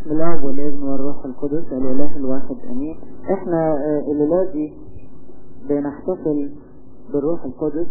بسم الله والابن والروح القدس الاله الواحد امين احنا آه، الليله دي بنحتفل بالروح القدس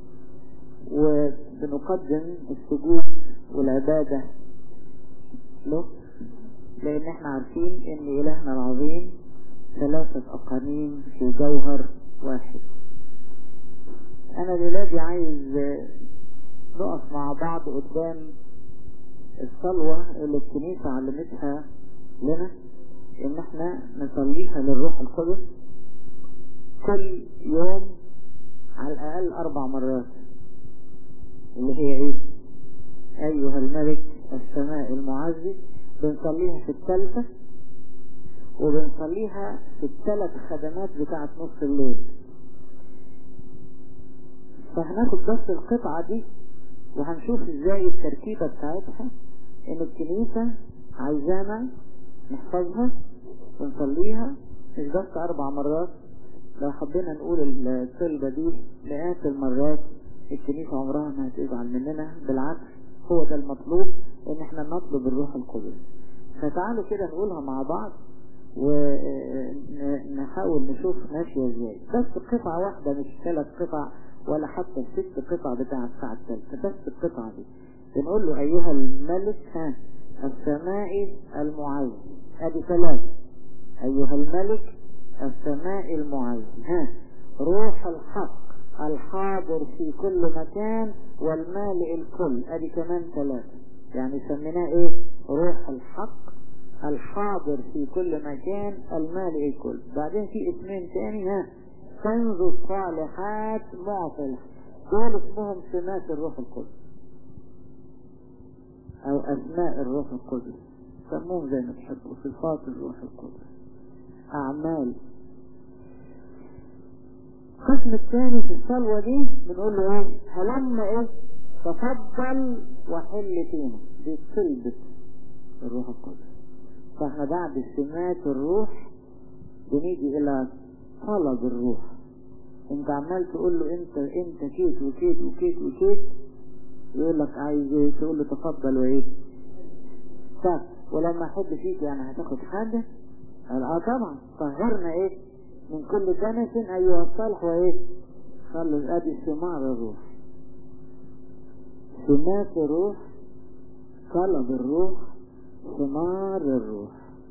وبنقدم السجود والعبادة له لان احنا عارفين ان الهنا العظيم ثلاثة اقانيم في جوهر واحد انا الليله دي عايز آه، نقف مع بعض قدام الصلوة اللي الكنيسة علمتها لنا ان احنا نصليها للروح القدس كل يوم على الاقل اربع مرات اللي هي ايه ايها الملك السماء المعزز بنصليها في الثالثة وبنصليها في الثلاث خدمات بتاعت نص الليل فهناخد بس القطعة دي وهنشوف ازاي التركيبة بتاعتها ان الكنيسة عايزانا نحفظها ونصليها مش بس اربع مرات لو حبينا نقول الصلبة دي مئات المرات الكنيسة عمرها ما هتزعل مننا بالعكس هو ده المطلوب ان احنا نطلب الروح القدس فتعالوا كده نقولها مع بعض ونحاول نشوف ماشية ازاي بس قطعة واحدة مش ثلاث قطع ولا حتى الست قطع بتاع الساعة الثالثة بس القطعة دي بنقول له أيها الملك ها السماء المعز ادي ثلاثة أيها الملك السماء المعز ها روح الحق الحاضر في كل مكان والمالئ الكل ادي كمان ثلاثة يعني سميناه ايه روح الحق الحاضر في كل مكان المالئ الكل بعدين في اسمين تاني ها كنز الصالحات معطل دول اسمهم سمات الروح القدس او اسماء الروح القدس سموهم زي ما تحبوا صفات الروح القدس اعمال القسم الثاني في الصلوة دي بنقول له ايه هلما ايه تفضل وحل فينا دي صلبة الروح القدس فاحنا بعد سمات الروح بنيجي الى طلب الروح انت عمال تقول له انت انت كيت وكيت وكيت وكيت يقول لك عايز ايه تقول له تفضل وايه طب ولما احب فيك يعني هتاخد حاجة قال اه طبعا طهرنا ايه من كل دنس ايها الصالح وايه خلص ادي ثمار الروح سمات الروح طلب الروح ثمار الروح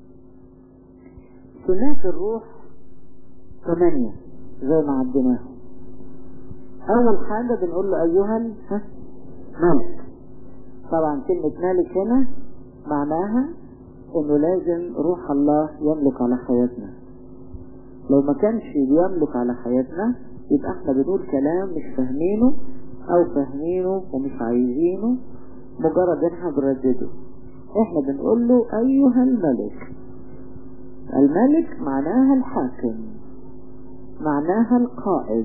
سمات الروح ثمانية زي ما عديناهم أول حاجة بنقول له أيها الملك طبعا كلمة ملك هنا معناها إنه لازم روح الله يملك على حياتنا لو ما كانش بيملك على حياتنا يبقى احنا بنقول كلام مش فاهمينه أو فاهمينه ومش عايزينه مجرد احنا بنردده احنا بنقول له أيها الملك الملك معناها الحاكم معناها القائد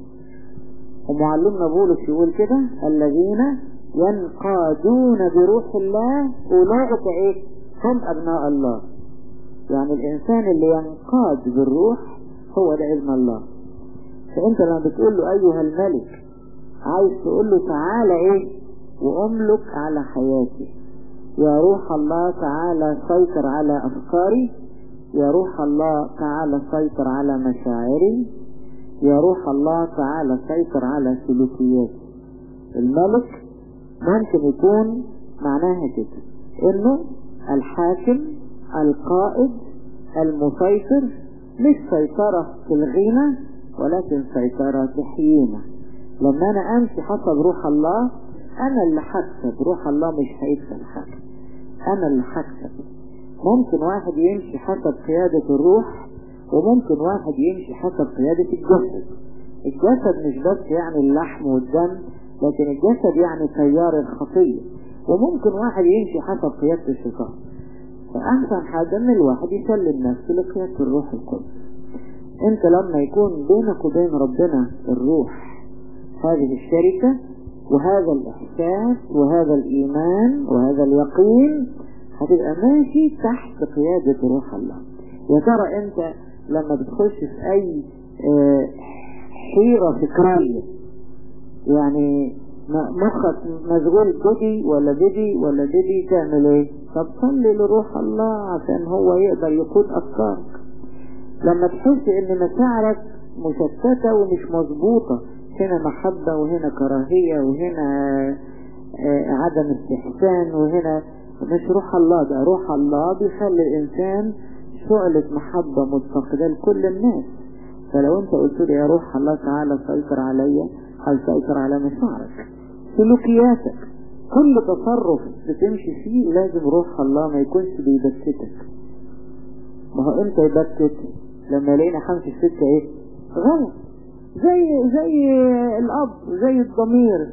ومعلمنا بولس يقول كده الذين ينقادون بروح الله أولئك إيه هم أبناء الله يعني الإنسان اللي ينقاد بالروح هو ده ابن الله فأنت لما بتقول له أيها الملك عايز تقول له تعالى إيه وأملك على حياتي يا روح الله تعالى سيطر على أفكاري يا روح الله تعالى سيطر على مشاعري يا روح الله تعالى سيطر على سلوكياتي الملك ممكن يكون معناها كده انه الحاكم القائد المسيطر مش سيطرة في الغنى ولكن سيطرة تحيينا لما انا امشي حسب روح الله انا اللي هكسب روح الله مش هيكسب حاجة انا اللي هكسب ممكن واحد يمشي حسب قيادة الروح وممكن واحد يمشي حسب قيادة الجسد الجسد مش بس يعني اللحم والدم لكن الجسد يعني تيار الخطية وممكن واحد يمشي حسب قيادة الشيطان فأحسن حاجة ان الواحد يسلم نفسه لقيادة الروح القدس انت لما يكون بينك وبين ربنا الروح هذه الشركة وهذا الإحساس وهذا الإيمان وهذا اليقين هتبقى ماشي تحت قيادة روح الله يا ترى انت لما بتخش في اي اه حيرة فكرية يعني مخك مشغول بدي ولا بدي ولا بدي تعمل ايه طب صلي لروح الله عشان هو يقدر يقود افكارك لما تحس ان مشاعرك مشتتة ومش مظبوطة هنا محبة وهنا كراهية وهنا عدم استحسان وهنا مش روح الله ده روح الله بيخلي الانسان شعلة محبة متفقدة لكل الناس فلو انت قلت لي يا روح الله تعالى سيطر عليا هيسيطر على مشاعرك سلوكياتك كل تصرف بتمشي فيه لازم روح الله ما يكونش بيبكتك ما هو امتى يبكت لما لقينا حمش السكة ايه غلط زي زي الاب زي الضمير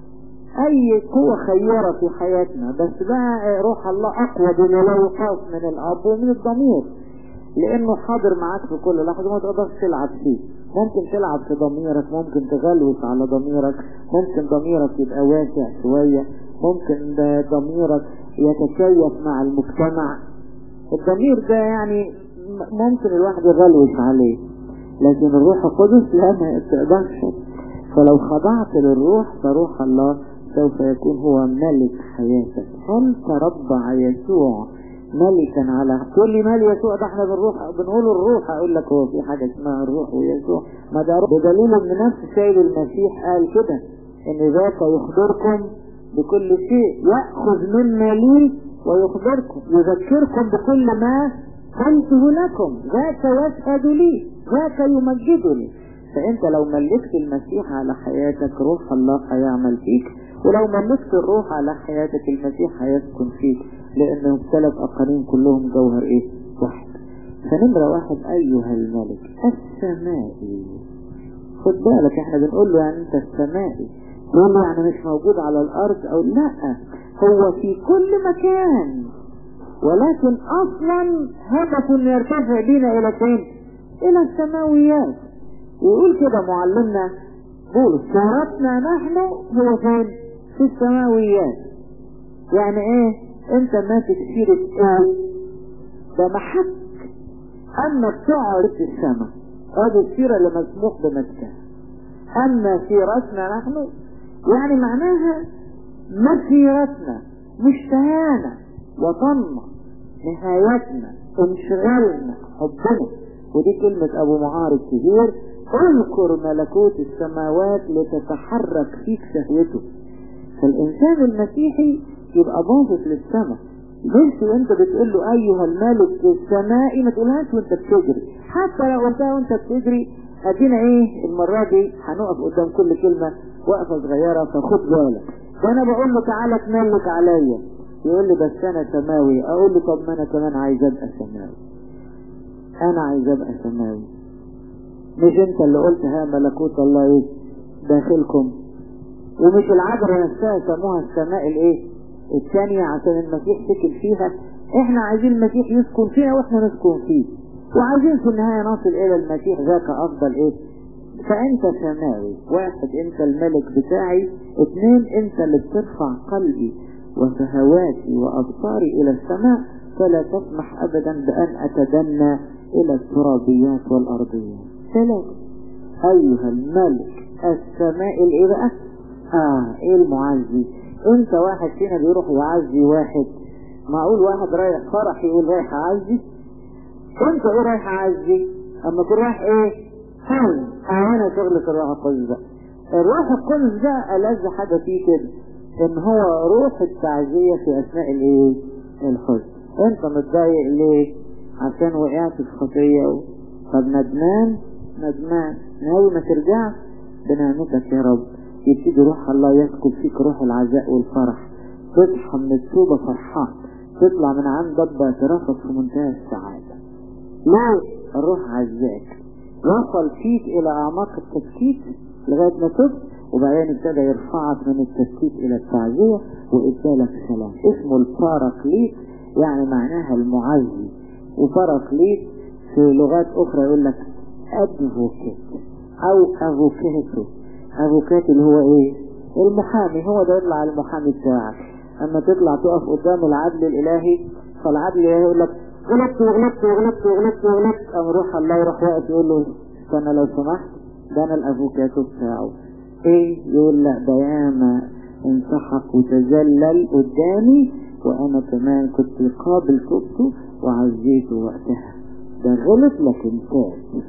اي قوة خيرة في حياتنا بس بقى روح الله اقوى بما لا يقاس من الاب ومن الضمير لانه حاضر معاك في كل لحظة ما تقدرش تلعب فيه ممكن تلعب في ضميرك ممكن تغلوس على ضميرك ممكن ضميرك يبقى واسع شوية ممكن ضميرك يتكيف مع المجتمع الضمير ده يعني ممكن الواحد يغلوس عليه لكن الروح القدس لا ما تقدرش فلو خضعت للروح فروح الله سوف يكون هو ملك حياتك هل تربع يسوع ملكا على تقول لي مال يسوع ده احنا بنروح بنقول الروح اقول لك هو في حاجة اسمها الروح ويسوع ما ده بدليل ان نفس السيد المسيح قال كده ان ذاك يخبركم بكل شيء يأخذ مما لي ويخبركم يذكركم بكل ما قلته لكم ذاك يشهد لي ذاك يمجدني فانت لو ملكت المسيح على حياتك روح الله هيعمل فيك ولو ملكت الروح على حياتك المسيح هيسكن فيك لانه الثلاث اقانيم كلهم جوهر ايه واحد فنمرة واحد ايها الملك السمائي خد بالك احنا بنقول له يعني انت السمائي تقول له يعني مش موجود على الارض او لا هو في كل مكان ولكن اصلا هدف يرتفع بنا الى فين الى السماويات ويقول كده معلمنا بولس شهرتنا نحن هو فين في السماويات يعني ايه انت ماسك سيرة ايه ده محك اما بتقعد في السماء هذه السيرة اللي مسموح بمسكها اما سيرتنا نحن يعني معناها مسيرتنا مشتهانا وطننا نهايتنا انشغالنا حبنا ودي كلمة ابو معارض كبير اذكر ملكوت السماوات لتتحرك فيك شهوته فالانسان المسيحي يبقى باصص للسماء بس وانت بتقول له ايها الملك السمائي ما تقولهاش وانت بتجري حتى لو قلتها وانت بتجري ادينا ايه المرة دي هنقف قدام كل كلمة وقفة صغيرة فخد بالك وانا بقول له تعالى تملك عليا يقول لي بس انا سماوي اقول له طب ما انا كمان عايز ابقى سماوي انا عايز ابقى سماوي مش انت اللي قلت ها ملكوت الله ايه داخلكم ومش العذراء نفسها سموها السماء الايه الثانية عشان المسيح سكن فيها احنا عايزين المسيح يسكن فينا واحنا نسكن فيه وعايزين في النهاية نصل الى المسيح ذاك افضل ايه فانت سماوي واحد انت الملك بتاعي اثنين انت اللي بترفع قلبي وشهواتي وابصاري الى السماء فلا تسمح ابدا بان اتدنى الى الترابيات والارضيات ثلاثة ايها الملك السماء الايه بقى اه ايه المعزي انت واحد فينا بيروح يعزي واحد معقول واحد رايح فرح يقول رايح اعزي انت ايه رايح اعزي اما تكون رايح ايه حزن انا شغلة الروح القدس ده الروح القدس ده ألذ حاجة فيه كده ان هو روح التعزية في اثناء الايه الحزن انت متضايق ليه عشان وقعت في خطية و... طب ندمان ندمان ناوي ما ترجعش بنعمتك يا رب يبتدي روح الله يسكب فيك روح العزاء والفرح تصحى من التوبة فرحان تطلع من عند رب اعترافك في منتهى السعادة ليه الروح عزاك وصل فيك الى اعماق التسكيت لغاية ما تبت وبعدين ابتدى يرفعك من التسكيت الى التعزية وادالك سلام اسمه الباراكليت يعني معناها المعزي وباراكليت في لغات اخرى يقول لك ادفوكيت او افوكاتو افوكات اللي هو ايه المحامي هو ده يطلع المحامي بتاعك اما تطلع تقف قدام العدل الالهي فالعدل الالهي يقول لك غلطت وغلطت وغلطت وغلطت وغلطت ام روح الله يروح واقف يقول له استنى لو سمحت ده انا الافوكاتو بتاعه ايه يقول لا ده ياما انسحق وتذلل قدامي وانا كمان كنت قابل توبته وعزيته وقتها ده غلط لكن تاب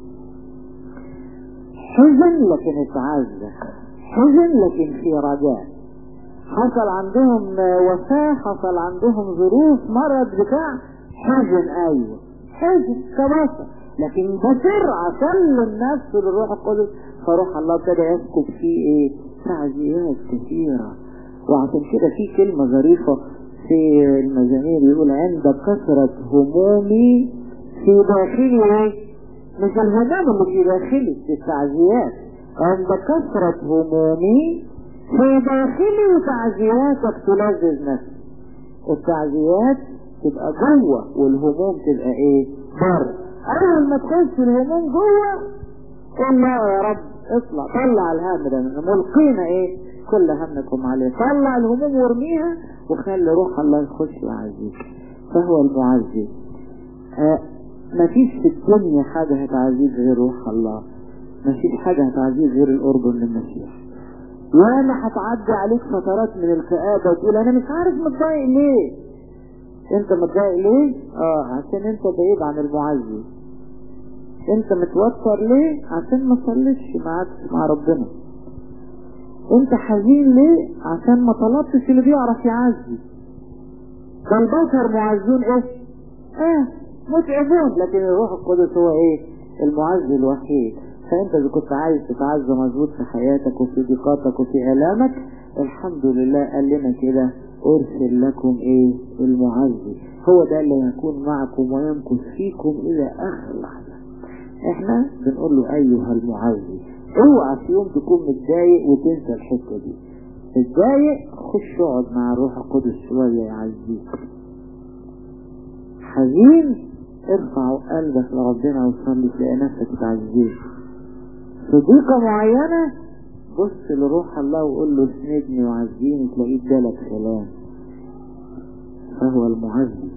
حزن لكن اتعزى حزن لكن في رجاء حصل عندهم وفاة حصل عندهم ظروف مرض بتاع حزن ايوه حزن كبسة لكن بسر عشان النفس للروح القدس فروح الله ابتدى يسكب فيه ايه تعزيات كثيرة وعشان كده في كلمة ظريفة في المزامير يقول عند كثرة همومي في داخلي ايه مش الهموم اللي في داخلي في التعزيات عند كثرة همومي في داخلي وتعزياتك تلذذ نفسي التعزيات تبقى جوه والهموم تبقى ايه بره اول ما تخش الهموم جوه قول لا يا رب اطلع طلع الهم ده ملقينا ايه كل همكم عليه طلع الهموم وارميها وخلي روح الله يخش ويعزيك فهو المعزي آه مفيش في الدنيا حاجة هتعزيك غير روح الله مفيش حاجة هتعزيك غير القرب من المسيح وانا هتعدي عليك فترات من الكآبة وتقول انا مش عارف متضايق ليه انت متضايق ليه اه عشان انت بعيد عن المعزي انت متوتر ليه عشان ما صليتش معاك مع ربنا انت حزين ليه عشان ما طلبتش اللي بيعرف يعزي ده البشر معزون ايه اه متعبون لكن الروح القدس هو ايه المعزي الوحيد فانت اذا كنت عايز تتعزى مظبوط في حياتك وفي ضيقاتك وفي الامك الحمد لله قال لنا كده ارسل لكم ايه المعزي هو ده اللي يكون معكم ويمكث فيكم الى اخر لحظه احنا بنقول له ايها المعزي اوعى في يوم تكون متضايق وتنسى الحته دي متضايق خش اقعد مع الروح القدس شويه يعزيك حزين ارفع قلبك لربنا وصلي تلاقي نفسك تعزيه صديقة معينة بص لروح الله وقول له اسندني وعزيني تلاقيه ادالك سلام فهو المعزي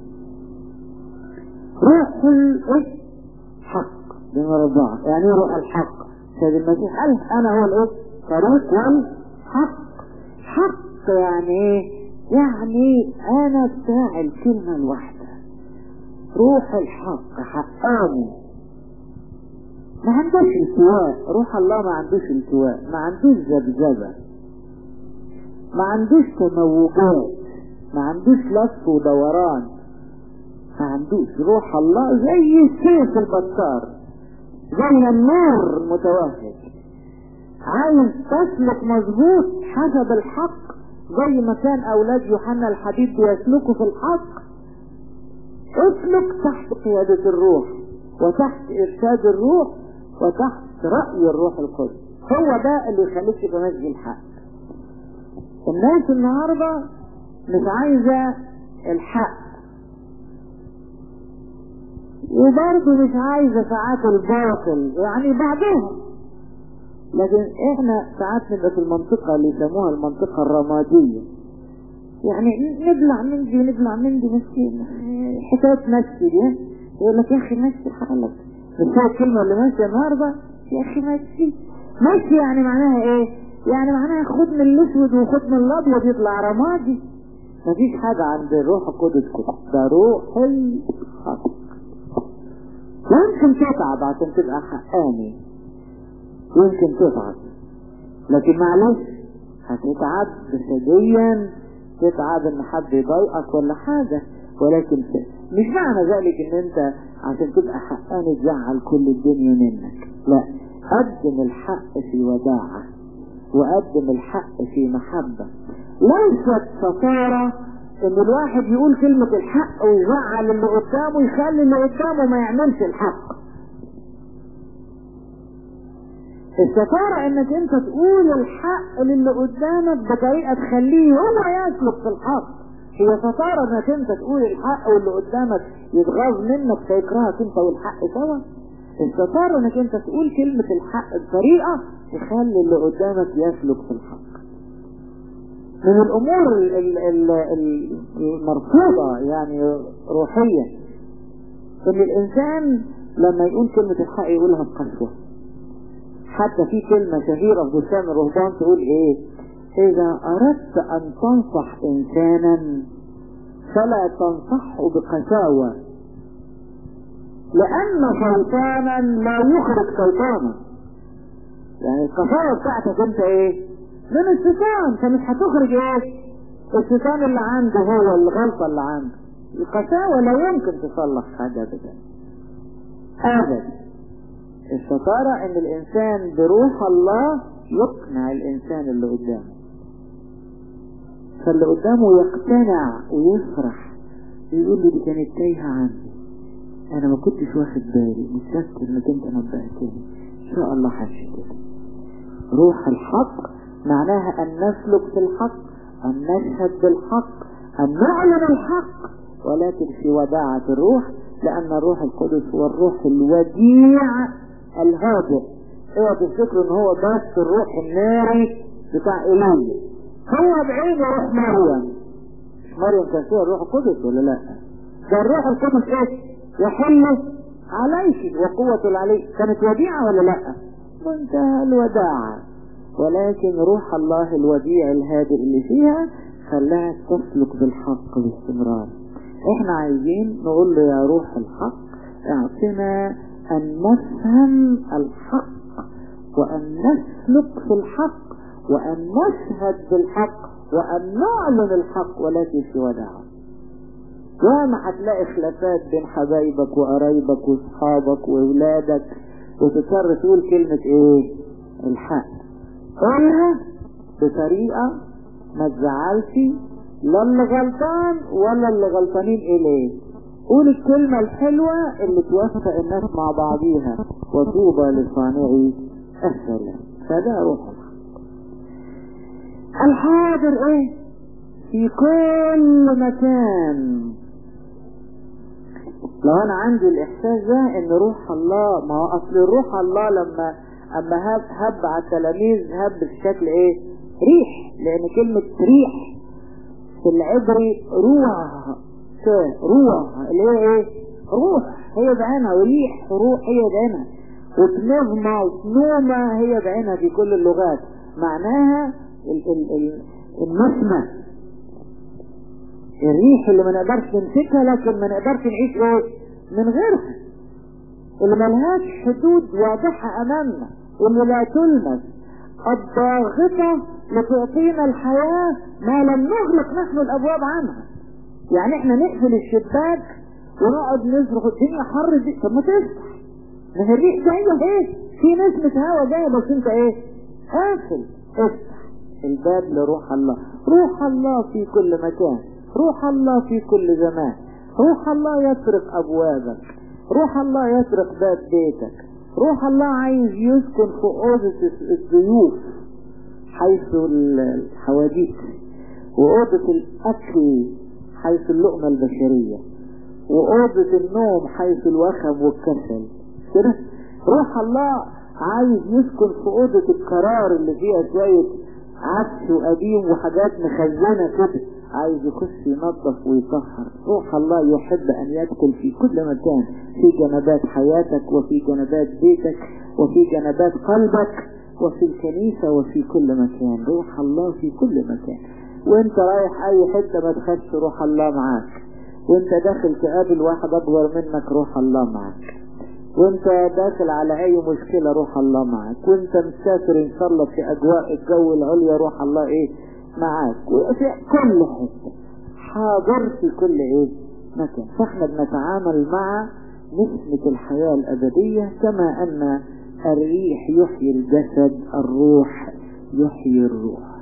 روح الحق نمرة أربعة يعني روح الحق سيد المسيح قال أنا هو الإيه؟ طريق والحق حق يعني إيه؟ يعني أنا بتاع الكلمة الواحدة روح الحق حقاني ما عندوش التواء روح الله ما عندوش التواء ما عندوش ذبذبة ما عندوش تموجات ما عندوش لف ودوران ما عندوش روح الله زي السيف البطار زي النار المتوهج عايز تسلك مظبوط حسب الحق زي ما كان اولاد يوحنا الحبيب بيسلكوا في الحق اسلك تحت قيادة الروح وتحت ارشاد الروح وتحت رأي الروح القدس هو ده اللي يخليك تبقى ماشي الحق الناس النهارده مش عايزة الحق وبرضه مش عايزة ساعات الباطل يعني بعضهم لكن احنا ساعات نبقى في المنطقة اللي يسموها المنطقة الرمادية يعني نبلع من دي ونبلع من دي مسكين حكاية مشي دي يقول لك يا اخي مشي حالك بس هو الكلمة اللي ماشية النهارده يا اخي مشي مشي يعني معناها ايه؟ يعني معناها خد من الاسود وخد من الابيض يطلع رمادي مفيش حاجة عند الروح القدس كده ده روح الحق يمكن تتعب عشان تبقى حقاني يمكن تتعب لكن معلش هتتعب جسديا تتعب ان حد يضايقك ولا حاجة ولكن مش معنى ذلك ان انت عشان تبقى حقاني تزعل كل الدنيا منك لا قدم الحق في وداعة وقدم الحق في محبة ليست ستارة ان الواحد يقول كلمة الحق ويزعل اللي قدامه يخلي اللي قدامه ما يعملش الحق الستارة انك انت تقول الحق للي قدامك بطريقة تخليه هو يسلك في الحق هي ستارة انك انت تقول الحق واللي قدامك يتغاظ منك فيكرهك انت والحق سوا الستارة انك انت تقول كلمة الحق بطريقة تخلي اللي قدامك يسلك في الحق من الامور ال ال ال المرفوضة يعني روحيا ان الانسان لما يقول كلمة الحق يقولها بقسوة حتى في كلمة شهيرة في بستان الرهبان تقول ايه اذا اردت ان تنصح انسانا فلا تنصحه بقساوة لان شيطانا لا يخرج شيطانا يعني القساوة بتاعتك انت ايه من الشيطان فمش هتخرج ايه الشيطان اللي عنده هو الغلطة اللي عنده القساوة لا يمكن تصلح حاجة ابدا ابدا الشطارة ان الانسان بروح الله يقنع الانسان اللي قدامه فاللي قدامه يقتنع ويفرح يقول لي دي كانت تايهة عني انا ما كنتش واخد بالي متذكر انك انت نبهتني ان شاء الله حشي كده روح الحق معناها ان نسلك في الحق ان نشهد بالحق ان نعلن الحق ولكن في وداعة الروح لان الروح القدس هو الروح الوديع الهادئ اوعى تفتكروا ان هو بس الروح الناري بتاع ايليا هو بعينه روح مريم مش مريم كان فيها الروح القدس ولا لا ده الروح القدس ايه يحل عليك وقوة العلي كانت وديعة ولا لا منتهى الوداعة ولكن روح الله الوديع الهادئ اللي فيها خلاها تسلك بالحق باستمرار احنا عايزين نقول له يا روح الحق اعطنا ان نفهم الحق وان نسلك في الحق وان نشهد بالحق وان نعلن الحق ولكن في وداعه ياما هتلاقي خلافات بين حبايبك وقرايبك واصحابك واولادك وتضطر تقول كلمة ايه الحق قولها بطريقة ما تزعلش لا اللي غلطان ولا اللي غلطانين اليه قول الكلمة الحلوة اللي توافق الناس مع بعضيها وطوبى لصانعي السلام فده روح الحق الحاضر ايه في كل مكان لو انا عندي الاحساس ده ان روح الله ما هو اصل روح الله لما اما هب هب على التلاميذ هب بشكل ايه ريح لان كلمة ريح في العبري روح روح اللي هي ايه روح هي بعينها وريح روح هي بعينها وبنغمة وبنومة هي بعينها في كل اللغات معناها ال ال ال النسمة الريح اللي ما نقدرش نمسكها لكن ما نقدرش نعيش ايه من غيرها اللي ملهاش حدود واضحة امامنا واللي لا تلمس الضاغطة لتعطينا الحياة ما لم نغلق نحن الابواب عنها يعني احنا نقفل الشباك ونقعد نصرخ الدنيا حر دي طب ما تفتح ما هي الريح جاية ايه في نسمة هوا جاية بس انت ايه قافل افتح الباب لروح الله روح الله في كل مكان روح الله في كل زمان روح الله يطرق ابوابك روح الله يطرق باب بيتك روح الله عايز يسكن في اوضة الضيوف حيث الحواديت واوضة الاكل حيث اللقمة البشرية واوضة النوم حيث الوخم والكسل كده روح الله عايز يسكن في اوضة القرار اللي فيها شوية عفش وقديم وحاجات مخزنة كده عايز يخش ينظف ويطهر روح الله يحب ان يدخل في كل مكان في جنبات حياتك وفي جنبات بيتك وفي جنبات قلبك وفي الكنيسة وفي كل مكان روح الله في كل مكان وانت رايح اي حتة ما تخش روح الله معاك وانت داخل تقابل واحد اكبر منك روح الله معاك وانت داخل على اي مشكلة روح الله معاك وانت مسافر ان شاء الله في اجواء الجو العليا روح الله ايه معاك وفي كل حتة حاضر في كل ايه مكان فاحنا بنتعامل مع نسمة الحياة الابدية كما ان الريح يحيي الجسد الروح يحيي الروح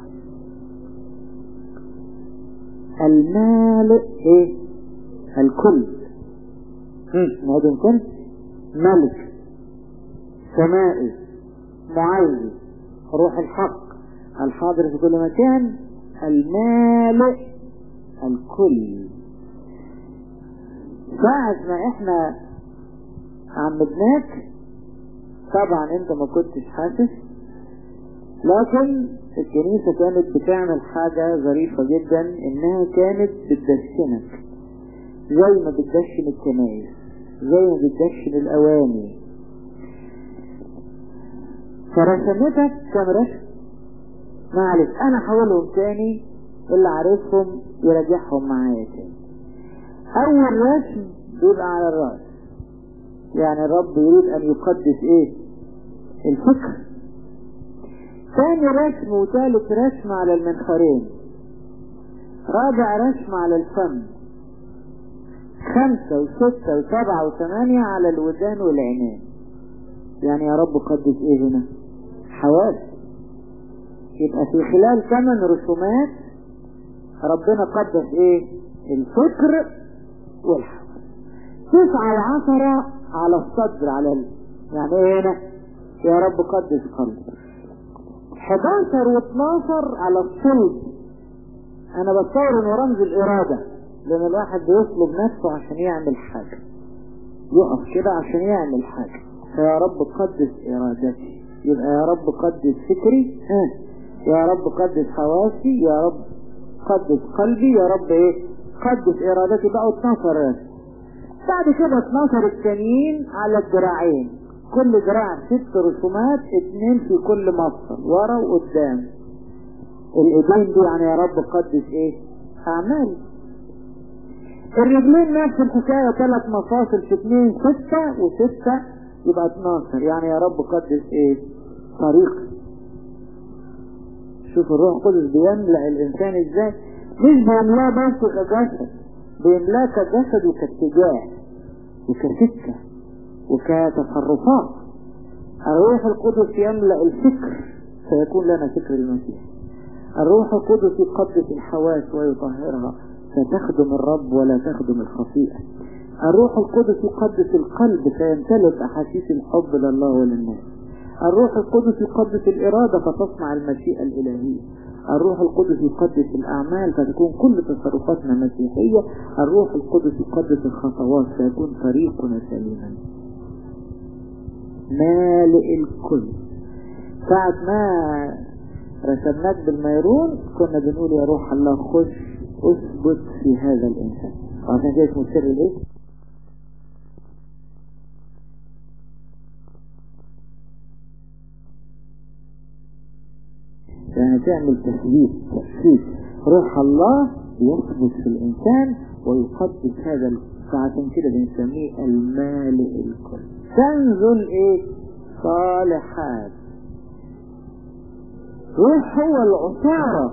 المالئ ايه الكل هذا كنت ملك سمائي معين روح الحق الحاضر في كل مكان المالئ الكل ساعة ما احنا عمدناك طبعا انت ما كنتش حاسس لكن الكنيسة كانت بتعمل حاجة ظريفة جدا انها كانت بتدشنك زي ما بتدشن الكنائس زي ما بتدشن الاواني فرسمتك كم رسم معلش انا حولهم تاني اللي عارفهم يراجعهم معايا تاني اول رسم بيبقى على الرأس يعني الرب يريد ان يقدس ايه الفكر ثاني رسم وثالث رسم على المنخرين رابع رسم على الفم خمسة وستة وسبعة وثمانية على الودان والعينين يعني يا رب قدس ايه هنا حواس يبقى في خلال ثمان رسومات ربنا قدس ايه الفكر والحواس تسعة وعشرة على الصدر على ال... يعني ايه هنا يا رب قدس قلبي 11 و12 على الصلب انا بتصور انه رمز الارادة لان الواحد بيطلب نفسه عشان يعمل حاجة يقف كده عشان يعمل حاجة فيا رب قدس ارادتي يبقى يا رب قدس فكري ها يا رب قدس حواسي يا رب قدس قلبي يا رب ايه قدس ارادتي بقى 12 رسم بعد كده 12 التانيين على الذراعين كل ذراع ست رسومات اتنين في كل مفصل ورا وقدام الايدين دي يعني يا رب قدس ايه اعمال الرجلين نفس الحكاية ثلاث مفاصل في اتنين ستة وستة يبقى 12 يعني يا رب قدس ايه طريق شوف الروح القدس بيملأ الانسان ازاي مش بيملاه بس كجسد بيملاه كجسد وكاتجاه وكسكة وكتصرفات الروح القدس يملأ الفكر فيكون لنا فكر المسيح الروح القدس يقدس الحواس ويطهرها فتخدم الرب ولا تخدم الخطيئة الروح القدس يقدس القلب فيمتلك أحاسيس الحب لله وللناس الروح القدس يقدس الإرادة فتصنع المشيئة الإلهية الروح القدس يقدس الأعمال فتكون كل تصرفاتنا مسيحية الروح القدس يقدس الخطوات فيكون طريقنا سليما مالئ الكل ساعة ما رسمناك بالميرون كنا بنقول يا روح الله خش اثبت في هذا الإنسان وعشان كده اسمه سر الايه يعني تعمل تثبيت تثبيت روح الله يثبت في الإنسان ويقدس هذا فعشان كده بنسميه المالئ الكل تنزل ايه صالحات روح هو العصارة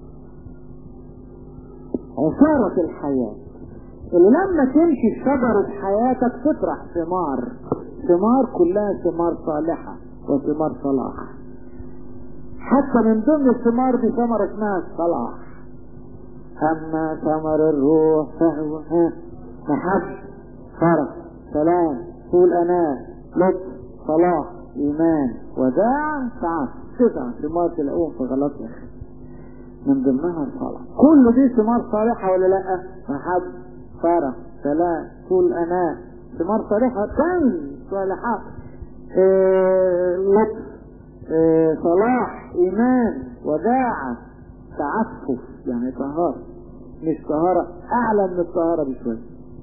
عصارة الحياة اللي لما تمشي في شجرة حياتك تطرح ثمار ثمار كلها ثمار صالحة وثمار صلاح حتى من ضمن الثمار دي ثمرة اسمها الصلاح أما ثمر الروح فهو محب فرح سلام طول أناة لطف صلاح إيمان وداع سعادة تسع ثمار تلاقوهم في غلطنا من ضمنها الصلاة كل دي ثمار صالحة ولا لا محب فرح سلام طول أناة ثمار صالحة كنز صالحات إيه لطف إيه صلاح إيمان وداعة تعفف يعني طهارة مش طهارة أعلى من الطهارة بشوية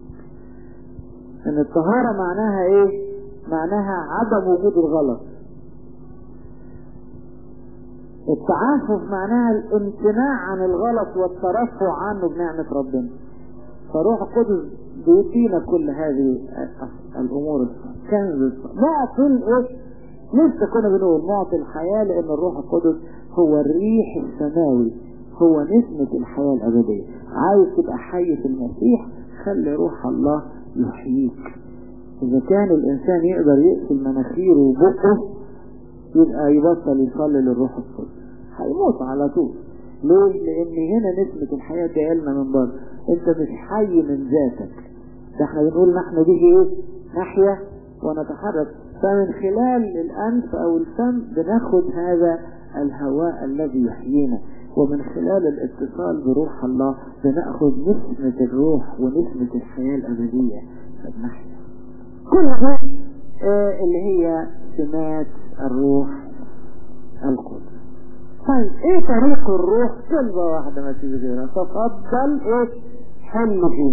إن الطهارة معناها إيه؟ معناها عدم وجود الغلط التعافف معناها الامتناع عن الغلط والترفع عنه بنعمة ربنا فروح القدس بيدينا كل هذه الأمور كنز معطي الايه لسه كنا بنقول معطي الحياة لأن الروح القدس هو الريح السماوي هو نسمة الحياة الأبدية عايز تبقى حي في المسيح خلي روح الله يحييك إذا كان الإنسان يقدر يقفل مناخيره وبقه يبقى يبطل يصلي للروح القدس هيموت على طول ليه؟ لأن هنا نسمة الحياة جاية لنا من بره أنت مش حي من ذاتك ده احنا بنقول نحن به ايه؟ نحيا ونتحرك فمن خلال الأنف أو الفم بناخد هذا الهواء الذي يحيينا ومن خلال الاتصال بروح الله بناخذ نسمة الروح ونسمة الحياة الأبدية فبنحيا كل ده آه اللي هي سمات الروح القدس طيب ايه طريق الروح كلمة واحدة ما تيجي غيرها تفضل ايه حل فيه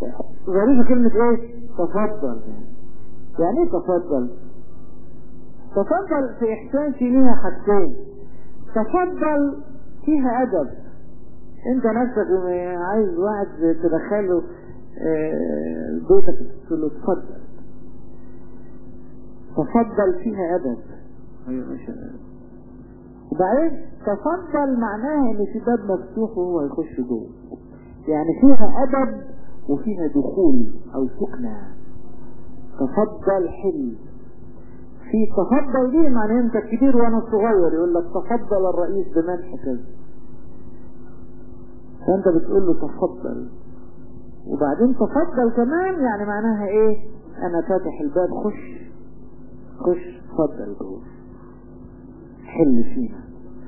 غريبة كلمة ايه تفضل يعني ايه تفضل تفضل في إحساسي ليها حاجتين تفضل فيها أدب أنت نفسك عايز واحد تدخله آه، بيتك تقول له تفضل تفضل فيها أدب وبعدين تفضل معناها ان في باب مفتوح وهو يخش جوه يعني فيها ادب وفيها دخول او سكنة تفضل حل في تفضل دي معناها انت كبير وانا صغير يقول لك تفضل الرئيس بمنح كذا فانت بتقول له تفضل وبعدين تفضل كمان يعني معناها ايه انا فاتح الباب خش خش اتفضل جوه حل فينا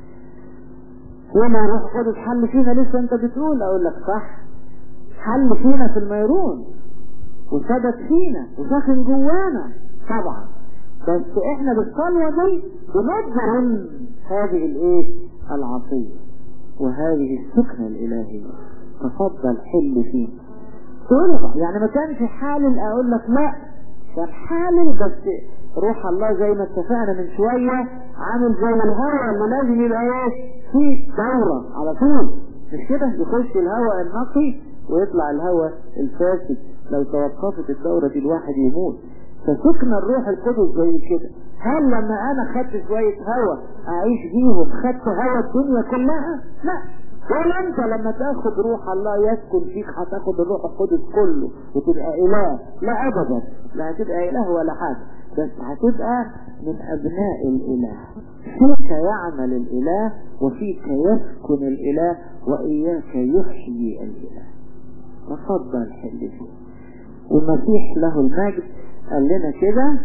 وما روح قدس حل فينا لسه انت بتقول اقول لك صح حل فينا في الميرون وثبت فينا وساكن جوانا طبعا بس احنا بالصلوة دي بنجرم هذه الايه العطية وهذه السكنة الالهية تفضل حل فينا تقول يعني ما كانش حالل اقول لك لا كان حالل بس روح الله زي ما اتفقنا من شوية عامل زي الهواء اللي لازم يبقى ايه في دورة على طول مش كده يخش الهواء النقي ويطلع الهواء الفاسد لو توقفت الدورة دي الواحد يموت فسكن الروح القدس زي كده هل لما انا خدت شوية هواء اعيش بيهم خدت هواء الدنيا كلها لا ولا انت لما تاخد روح الله يسكن فيك هتاخد الروح القدس كله وتبقى اله لا ابدا لا هتبقى اله ولا حاجة بس هتبقى من ابناء الاله فيك يعمل الاله وفيك يسكن الاله واياك يحيي الاله تفضل حل فيه والمسيح له المجد قال لنا كده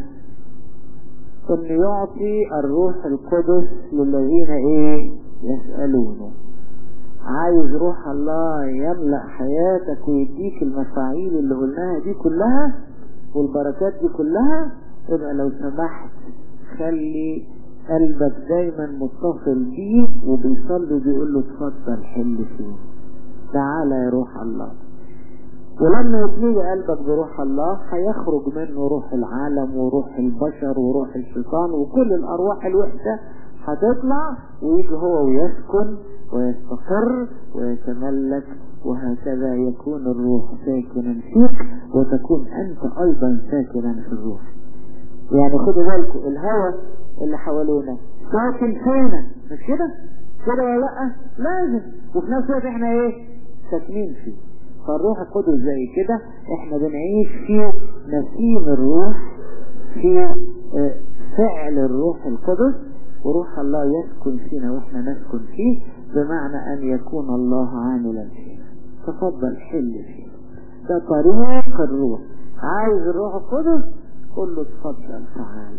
ان يعطي الروح القدس للذين ايه يسألونه عايز روح الله يملأ حياتك ويديك المفاعيل اللي قلناها دي كلها والبركات دي كلها يبقى لو سمحت خلي قلبك دايما متصل بيه وبيصلي بيقول له اتفضل حل فيه تعالى يا روح الله ولما يتملي قلبك بروح الله هيخرج منه روح العالم وروح البشر وروح الشيطان وكل الارواح الوحشة هتطلع ويجي هو ويسكن ويستقر ويتملك وهكذا يكون الروح ساكنا فيك وتكون انت ايضا ساكنا في الروح يعني خدوا بالكم الهوى اللي حوالينا ساكن فينا مش كده كده ولا لا لازم وفي نفس الوقت احنا ايه ساكنين فيه فالروح القدس زي كده احنا بنعيش في نسيم الروح في فعل الروح القدس وروح الله يسكن فينا واحنا نسكن فيه بمعنى ان يكون الله عاملا فينا تفضل حل فيه ده طريق الروح عايز الروح القدس قل له اتفضل تعال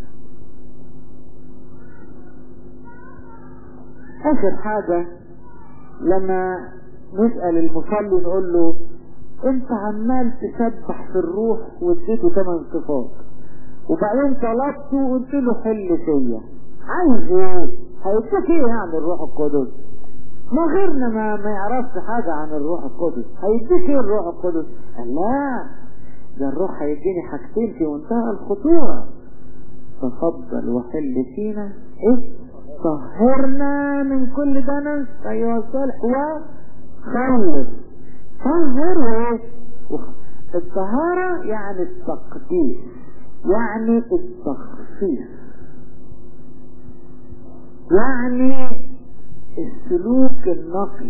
اخر حاجة لما نسأل المصلي نقول له انت عمال تسبح في الروح واديته ثمان صفات وبعدين طلبته وقلت له حل فيا عايز ايه هيديك ايه يعني الروح القدس ما غيرنا ما ما يعرفش حاجة عن الروح القدس هيديك ايه الروح القدس قال لا ده الروح هيديني حاجتين في منتهى الخطورة تفضل وحل فينا ايه طهرنا من كل دنس ايها الصالح وخلص طهر وايه الطهارة يعني التقديس يعني التخصيص يعني السلوك النقي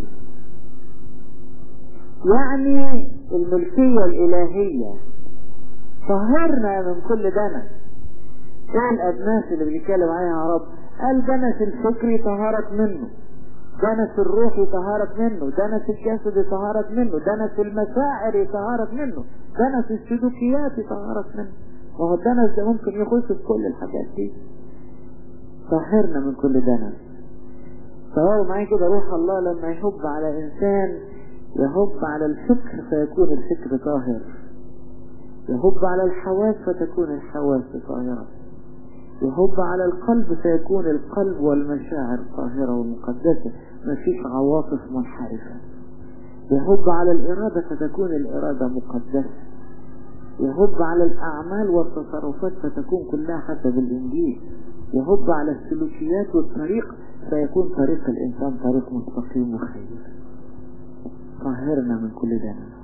يعني الملكية الإلهية طهرنا من كل دنس ايه الأدناس اللي بيتكلم عليها يا رب قال دنس الفكر طهرت منه دنس الروح يطهرك منه دنس الجسد يطهرك منه دنس المشاعر يطهرك منه دنس السلوكيات يطهرك منه وهو الدنس ده ممكن يخش في كل الحاجات دي طهرنا من كل دنس فهو معايا كده روح الله لما يهب على انسان يهب على الفكر فيكون الفكر طاهر يهب على الحواس فتكون الحواس طاهرة يهب على القلب فيكون القلب والمشاعر طاهرة ومقدسة ما فيش عواطف منحرفة يهب على الإرادة فتكون الإرادة مقدسة يهب على الأعمال والتصرفات فتكون كلها حسب الإنجيل يهب على السلوكيات والطريق فيكون طريق الإنسان طريق مستقيم وخير طهرنا من كل دنا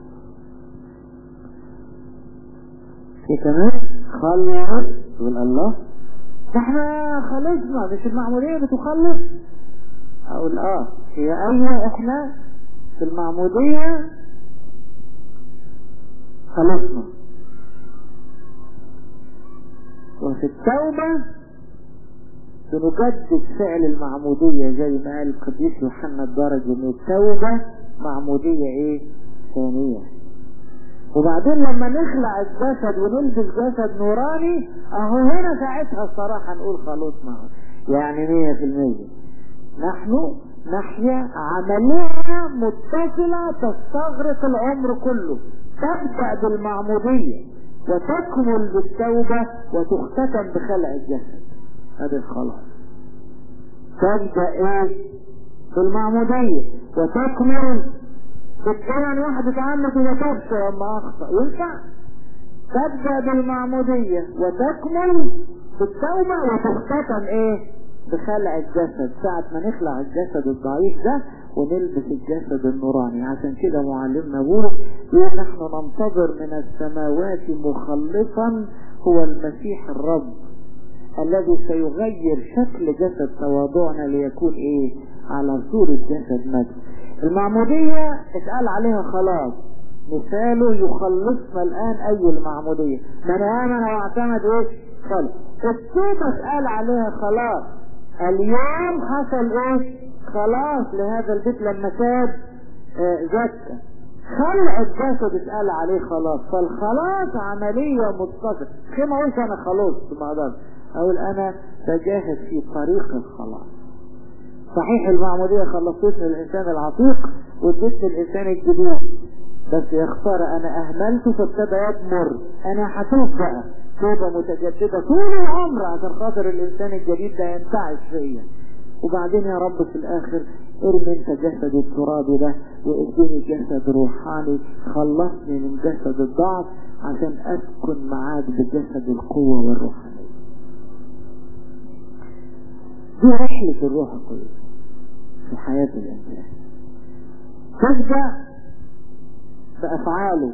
في كمان خلص يقول الله احنا خلصنا مش المعمودية بتخلص اقول اه هي ايوه احنا في المعمودية خلصنا وفي التوبة بنجدد فعل المعمودية زي ما قال القديس يوحنا الدرج ان التوبة معمودية ايه ثانية وبعدين لما نخلع الجسد ونلبس جسد نوراني اهو هنا ساعتها الصراحة نقول خلصنا يعني مية في المية نحن نحيا عملية متصلة تستغرق العمر كله تبدأ بالمعمودية وتكمل بالتوبة وتختتم بخلع الجسد هذا الخلاص تبدأ ايه بالمعمودية وتكمل بالطبعا واحد اتعمد وما توبش لما اخطأ ينفع تبدأ بالمعمودية وتكمل بالتوبة وتختتم ايه بخلع الجسد ساعة ما نخلع الجسد الضعيف ده ونلبس الجسد النوراني عشان كده معلمنا بولس يقول نحن ننتظر من السماوات مخلصا هو المسيح الرب الذي سيغير شكل جسد تواضعنا ليكون ايه على صورة جسد مجد المعمودية اتقال عليها خلاص مثاله يخلصنا الآن أي المعمودية من آمن واعتمد ايه خلص التوبة اتقال عليها خلاص اليوم حصل ايه خلاص لهذا البيت لما تاب آه زكى خلع الجسد اتقال عليه خلاص فالخلاص عملية متصلة كما ما اقولش انا خلاص ما اقدرش اقول انا بجاهد في طريق الخلاص صحيح المعمودية خلصتني الانسان العتيق وادتني الانسان الجديد بس يا خسارة انا اهملته فابتدى يضمر انا هتوب بقى توبة متجددة طول العمر عشان خاطر الانسان الجديد ده ينتعش فيا وبعدين يا رب في الاخر ارمي انت جسد الترابي ده واديني جسد روحاني خلصني من جسد الضعف عشان اسكن معاك بجسد القوة والروحانية دي رحلة الروح القدس في حياة الانسان تبدأ بافعاله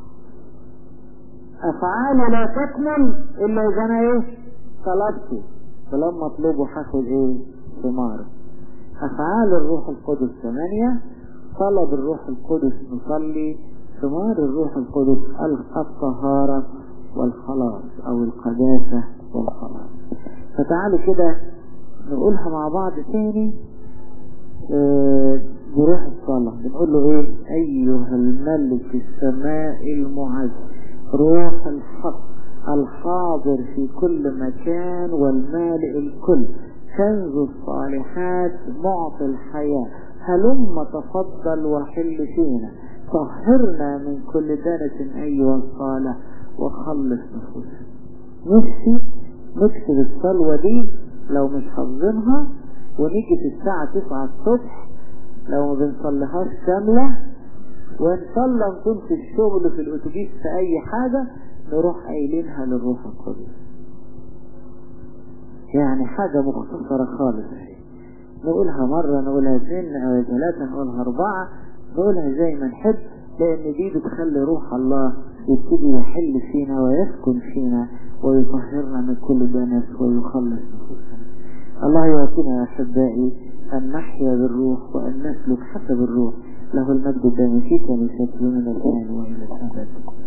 افعاله لا تكمل الا اذا انا ايه طلبته فلما اطلبه هاخد ايه ثماره افعال الروح القدس ثمانية طلب الروح القدس نصلي ثمار الروح القدس الطهارة والخلاص او القداسة والخلاص فتعالوا كده نقولها مع بعض تاني اه بروح الصلاة بنقول له ايه ايها الملك السماء المعز روح الحق الحاضر في كل مكان والمالئ الكل كنز الصالحات معطي الحياة هلم تفضل وحل فينا طهرنا من كل دنس أيها الصالح وخلص نفوسنا نفسي نكتب الصلوة دي لو مش حافظينها ونيجي في الساعة تسعة الصبح لو ما بنصليهاش كاملة وان صلى نكون في الشغل في الاتوبيس في اي حاجة نروح قايلينها للروح القدس يعني حاجة مختصرة خالص نقولها مرة نقولها اثنين او ثلاثة نقولها اربعة نقولها زي ما نحب لان دي بتخلي روح الله يبتدي يحل فينا ويسكن فينا ويطهرنا من كل دنس ويخلص نفوسنا الله يعطينا يا احبائي ان نحيا بالروح وان نسلك حسب الروح له المجد الدائم في كنيسته من الان والى الابد